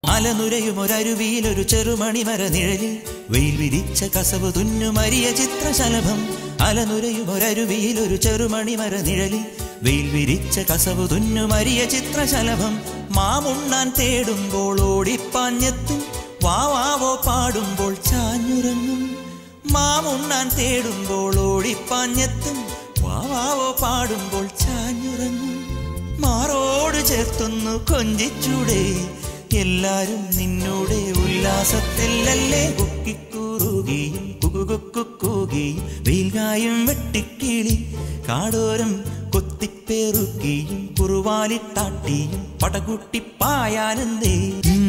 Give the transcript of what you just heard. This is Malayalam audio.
അലനുരയുമൊരരുവിയിലൊരു ചെറുമണിമര നിഴലിൽ വെയിൽ വിരിച്ച കസവ് തുന്നുമരിയ ചിത്രശലഭം അലനുരയുമൊരരുവിയിലൊരു ചെറുമണിമര നിഴലിൽ വെയിൽ വിരിച്ച കസവ് തുന്നുമരിയ ചിത്രശലഭം മാമുണ്ണാൻ തേടുമ്പോൾ ഓടിപ്പാഞ്ഞെത്തും വാവാവോ പാടുമ്പോൾ ചാഞ്ഞുറങ്ങും മാമുണ്ണാൻ തേടുമ്പോൾ ഓടിപ്പാഞ്ഞെത്തും വാവാവോ പാടുമ്പോൾ ചാഞ്ഞുറങ്ങും മാറോട് ചേർത്തൊന്നു കൊഞ്ചിച്ചൂടെ എല്ലാരും നിന്നോടെ ഉല്ലാസത്തിലല്ലേ കുക്കിക്കൂറുകയും കുകുകുക്കുകയും വെയിൽകായും വെട്ടിക്കിളി കാടോരം കൊത്തിപ്പേറുകയും കുറുവാലിട്ടാട്ടിയും പടകുട്ടി പായാനെന്തേ